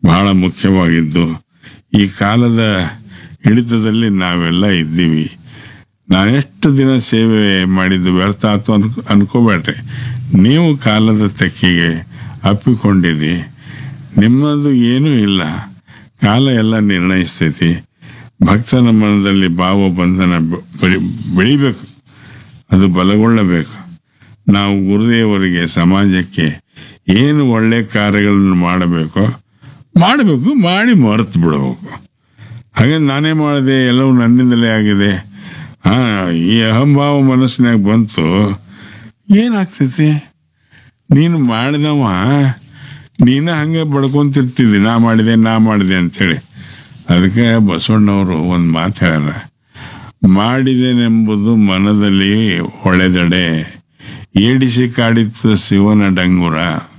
ಬಹಳ ಮುಖ್ಯವಾಗಿದ್ದು ಈ ಕಾಲದ ಹಿಡಿತದಲ್ಲಿ ನಾವೆಲ್ಲ ಇದ್ದೀವಿ ನಾನೆಷ್ಟು ದಿನ ಸೇವೆ ಮಾಡಿದ್ದು ವ್ಯರ್ಥ ಆಯ್ತು ಅನ್ ಅನ್ಕೋಬೇಡ್ರಿ ನೀವು ಕಾಲದ ತೆಕ್ಕಿಗೆ ಅಪ್ಪಿಕೊಂಡಿರಿ ನಿಮ್ಮದು ಏನೂ ಇಲ್ಲ ಕಾಲ ಎಲ್ಲ ನಿರ್ಣಯಿಸ್ತೈತಿ ಭಕ್ತನ ಮನದಲ್ಲಿ ಭಾವ ಬಂಧನ ಬೆ- ಬೆಳಿ- ಬೆಳಿಬೇಕು ಅದು ಬಲಗೊಳ್ಳಬೇಕು ನಾವು ಗುರುದೇವರಿಗೆ ಸಮಾಜಕ್ಕೆ ಏನು ಒಳ್ಳೆ ಕಾರ್ಯಗಳನ್ನು ಮಾಡಬೇಕೋ ಮಾಡಬೇಕು ಮಾಡಿ ಮರೆತು ಬಿಡಬೇಕು ಹಾಗೆ ನಾನೇ ಮಾಡಿದೆ ಎಲ್ಲವೂ ನನ್ನಿಂದಲೇ ಆಗಿದೆ ಹಾ ಈ ಅಹಂಭಾವ ಮನಸ್ಸಿನಾಗ ಬಂತು ಏನಾಗ್ತೈತಿ ನೀನು ಮಾಡಿದವ ನೀನ ಹಂಗೆ ಬಡ್ಕೊಂತಿರ್ತಿದ್ದಿ ನಾ ಮಾಡಿದೆ ನಾ ಮಾಡಿದೆ ಅಂಥೇಳಿ ಅದಕ್ಕೆ ಬಸವಣ್ಣವರು ಒಂದು ಮಾತು ಹೇಳ್ಯಾರ ಮಾಡಿದೆನೆಂಬುದು ಮನದಲ್ಲಿ ಹೊಳೆದಡೆ ಏಡಿಸಿ ಕಾಡಿತ್ತು ಶಿವನ ಡಂಗುರ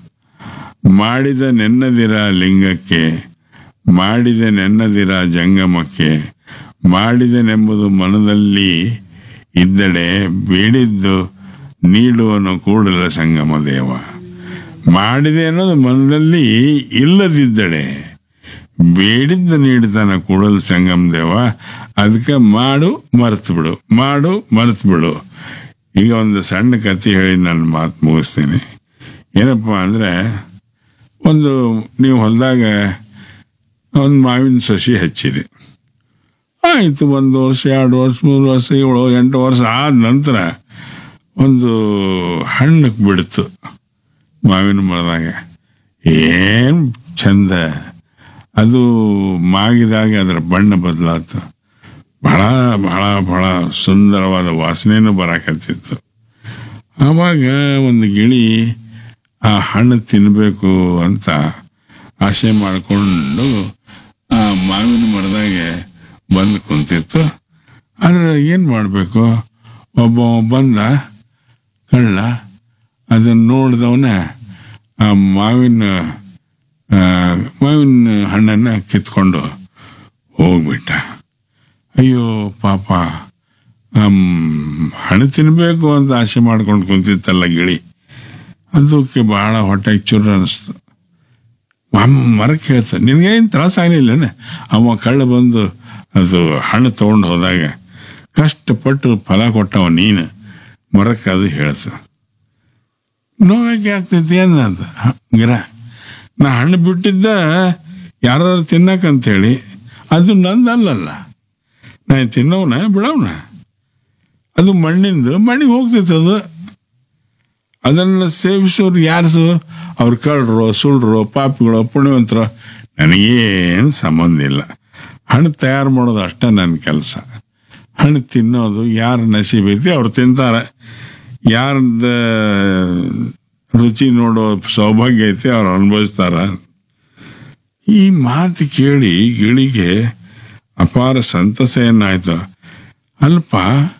ಮಾಡಿದ ನೆನ್ನದಿರ ಲಿಂಗಕ್ಕೆ ಮಾಡಿದ ನೆನ್ನದಿರ ಜಂಗಮಕ್ಕೆ ಮಾಡಿದನೆಂಬುದು ಮನದಲ್ಲಿ ಇದ್ದಡೆ ಬೇಡಿದ್ದು ನೀಡುವನು ಕೂಡಲ ಸಂಗಮ ದೇವ ಮಾಡಿದೆ ಅನ್ನೋದು ಮನದಲ್ಲಿ ಇಲ್ಲದಿದ್ದಡೆ ಬೇಡಿದ್ದು ನೀಡ್ತಾನ ಕೂಡಲ ಸಂಗಮ ದೇವ ಅದಕ್ಕೆ ಮಾಡು ಮರೆತು ಬಿಡು ಮಾಡು ಮರೆತು ಬಿಡು ಈಗ ಒಂದು ಸಣ್ಣ ಕತೆ ಹೇಳಿ ನನ್ನ ಮಾತು ಮುಗಿಸ್ತೀನಿ ಏನಪ್ಪ ಅಂದರೆ ಒಂದು ನೀವು ಹೊಲದಾಗ ಒಂದು ಮಾವಿನ ಸಸಿ ಹಚ್ಚಿರಿ ಆಯಿತು ಒಂದು ವರ್ಷ ಎರಡು ವರ್ಷ ಮೂರು ವರ್ಷ ಏಳು ಎಂಟು ವರ್ಷ ಆದ ನಂತರ ಒಂದು ಹಣ್ಣು ಬಿಡ್ತು ಮಾವಿನ ಮರದಾಗ ಏನು ಚಂದ ಅದು ಮಾಗಿದಾಗ ಅದರ ಬಣ್ಣ ಬದಲಾತು ಬಹಳ ಬಹಳ ಬಹಳ ಸುಂದರವಾದ ವಾಸನೆನೂ ಬರಾಕತ್ತಿತ್ತು ಆವಾಗ ಒಂದು ಗಿಳಿ ಆ ಹಣ್ಣು ತಿನ್ನಬೇಕು ಅಂತ ಆಸೆ ಮಾಡಿಕೊಂಡು ಆ ಮಾವಿನ ಮರದಾಗ ಬಂದು ಕುಂತಿತ್ತು ಆದರೆ ಏನು ಮಾಡಬೇಕು ಒಬ್ಬ ಬಂದ ಕಳ್ಳ ಅದನ್ನು ನೋಡಿದವನ ಆ ಮಾವಿನ ಆ, ಮಾವಿನ ಹಣ್ಣನ್ನು ಕಿತ್ಕೊಂಡು ಹೋಗ್ಬಿಟ್ಟ ಅಯ್ಯೋ ಪಾಪ ಆಮ್, ಹಣ್ಣು ತಿನ್ನಬೇಕು ಅಂತ ಆಸೆ ಮಾಡ್ಕೊಂಡು ಕುಂತಿತ್ತಲ್ಲ ಗಿಳಿ ಅದಕ್ಕೆ ಬಹಳ ಹೊಟ್ಟೆಗೆ ಚುರ್ ಅನ್ನಿಸ್ತು ಮರಕ್ಕೆ ಹೇಳ್ತ ನಿನಗೇನು ತ್ರಾಸ ಆಗಲಿಲ್ಲನೆ ಅವ ಕಳ್ಳ ಬಂದು ಅದು ಹಣ್ಣು ತೊಗೊಂಡು ಹೋದಾಗ ಕಷ್ಟಪಟ್ಟು ಫಲ ಕೊಟ್ಟವ ನೀನು ಮರಕ್ಕೆ ಅದು ಹೇಳ್ತು ನೋವಾಕೆ ಆಗ್ತೈತಿ ಅನ್ನಂತ ಗಿರ ನಾ ಹಣ್ಣು ಬಿಟ್ಟಿದ್ದ ಯಾರು ತಿನ್ನಕಂತೇಳಿ ಅದು ನಂದಲ್ಲಲ್ಲ ನಾ ತಿನ್ನೋನ ಬಿಡವನ ಅದು ಮಣ್ಣಿಂದು ಮಣ್ಣಿಗೆ ಹೋಗ್ತೈತೆ ಅದು ಅದನ್ನು ಸೇವಿಸೋರು ಯಾರು ಅವ್ರು ಕಳ್ಳರು ಸುಳ್ರು ಪಾಪಿಗಳು ಪುಣ್ಯವಂತರು ನನಗೇನು ಸಂಬಂಧ ಇಲ್ಲ ಹಣ್ಣು ತಯಾರು ಮಾಡೋದು ಅಷ್ಟೇ ನನ್ನ ಕೆಲಸ ಹಣ್ಣು ತಿನ್ನೋದು ಯಾರ ನಸೀಬೈತಿ ಅವ್ರು ತಿಂತಾರೆ ಯಾರ್ದ ರುಚಿ ನೋಡೋ ಸೌಭಾಗ್ಯ ಐತಿ ಅವ್ರು ಅನುಭವಿಸ್ತಾರ ಈ ಮಾತು ಕೇಳಿ ಗಿಳಿಗೆ ಅಪಾರ ಸಂತಸ ಏನಾಯ್ತು ಅಲ್ಪ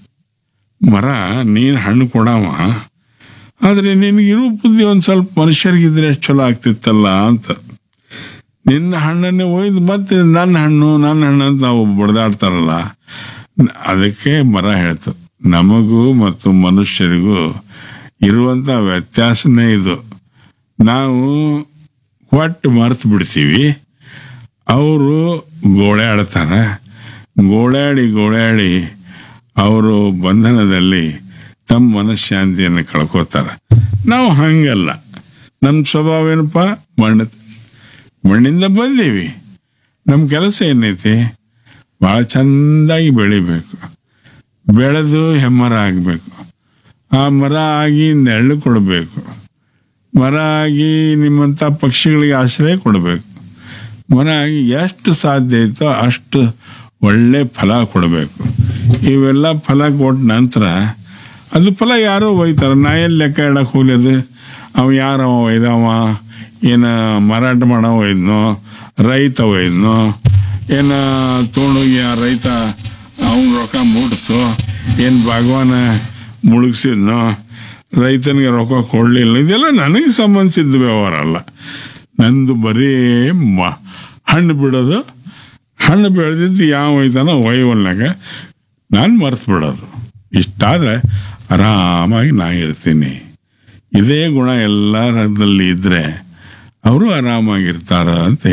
ಮರ ನೀನು ಹಣ್ಣು ಕೊಡವ ಆದರೆ ನಿನಗಿರೋ ಬುದ್ಧಿ ಒಂದು ಸ್ವಲ್ಪ ಮನುಷ್ಯರಿಗಿದ್ರೆ ಎಷ್ಟು ಚಲೋ ಆಗ್ತಿತ್ತಲ್ಲ ಅಂತ ನಿನ್ನ ಹಣ್ಣನ್ನೇ ಒಯ್ದು ಮತ್ತೆ ನನ್ನ ಹಣ್ಣು ನನ್ನ ಹಣ್ಣು ಅಂತ ನಾವು ಬಡ್ದಾಡ್ತಾರಲ್ಲ ಅದಕ್ಕೆ ಮರ ಹೇಳ್ತು ನಮಗೂ ಮತ್ತು ಮನುಷ್ಯರಿಗೂ ಇರುವಂಥ ವ್ಯತ್ಯಾಸನೇ ಇದು ನಾವು ಒಟ್ಟು ಮರೆತು ಬಿಡ್ತೀವಿ ಅವರು ಗೋಳಾಡ್ತಾರೆ ಗೋಳಾಡಿ ಗೋಳಾಡಿ ಅವರು ಬಂಧನದಲ್ಲಿ ತಮ್ಮ ಮನಃಶಾಂತಿಯನ್ನು ಕಳ್ಕೋತಾರೆ ನಾವು ಹಂಗಲ್ಲ ನಮ್ಮ ಸ್ವಭಾವ ಏನಪ್ಪ ಮಣ್ಣು ಮಣ್ಣಿಂದ ಬಂದೀವಿ ನಮ್ಮ ಕೆಲಸ ಏನೈತಿ ಭಾಳ ಚೆಂದಾಗಿ ಬೆಳಿಬೇಕು ಬೆಳೆದು ಹೆಮ್ಮರ ಆಗಬೇಕು ಆ ಮರ ಆಗಿ ನೆರಳು ಕೊಡಬೇಕು ಮರ ಆಗಿ ನಿಮ್ಮಂಥ ಪಕ್ಷಿಗಳಿಗೆ ಆಶ್ರಯ ಕೊಡಬೇಕು ಮರ ಆಗಿ ಎಷ್ಟು ಸಾಧ್ಯ ಐತೋ ಅಷ್ಟು ಒಳ್ಳೆ ಫಲ ಕೊಡಬೇಕು ಇವೆಲ್ಲ ಫಲ ಕೊಟ್ಟ ನಂತರ ಅದು ಫಲ ಯಾರೋ ಒಯ್ತಾರೆ ನಾ ಎಲ್ಲಿ ಲೆಕ್ಕ ಇಡಕ್ಕೆ ಹೋಗ್ಲಿ ಅದು ಅವ ಯಾರವ ಒಯ್ದವ ಏನು ಮಾರಾಟ ಮಾಡವ ಒಯ್ದನೋ ರೈತ ಒಯ್ದನೋ ಏನು ತೊಗೊಂಡೋಗಿ ಆ ರೈತ ಅವನ ರೊಕ್ಕ ಮುಟ್ತು ಏನು ಭಗವಾನ ಮುಳುಗಿಸಿದ್ನೋ ರೈತನಿಗೆ ರೊಕ್ಕ ಕೊಡಲಿಲ್ಲ ಇದೆಲ್ಲ ನನಗೆ ಸಂಬಂಧಿಸಿದ ವ್ಯವಹಾರ ಅಲ್ಲ ನಂದು ಬರೀ ಮ ಹಣ್ಣು ಬಿಡೋದು ಹಣ್ಣು ಬೆಳೆದಿದ್ದು ಯಾವ ಒಯ್ತಾನೋ ಒಯ್ಯವಲ್ನಾಗ ನಾನು ಮರ್ತು ಬಿಡೋದು ಇಷ್ಟಾದರೆ ಆರಾಮಾಗಿ ನಾ ಇರ್ತೀನಿ ಇದೇ ಗುಣ ಎಲ್ಲರಲ್ಲಿ ಇದ್ದರೆ ಅವರು ಆರಾಮಾಗಿರ್ತಾರ ಅಂತ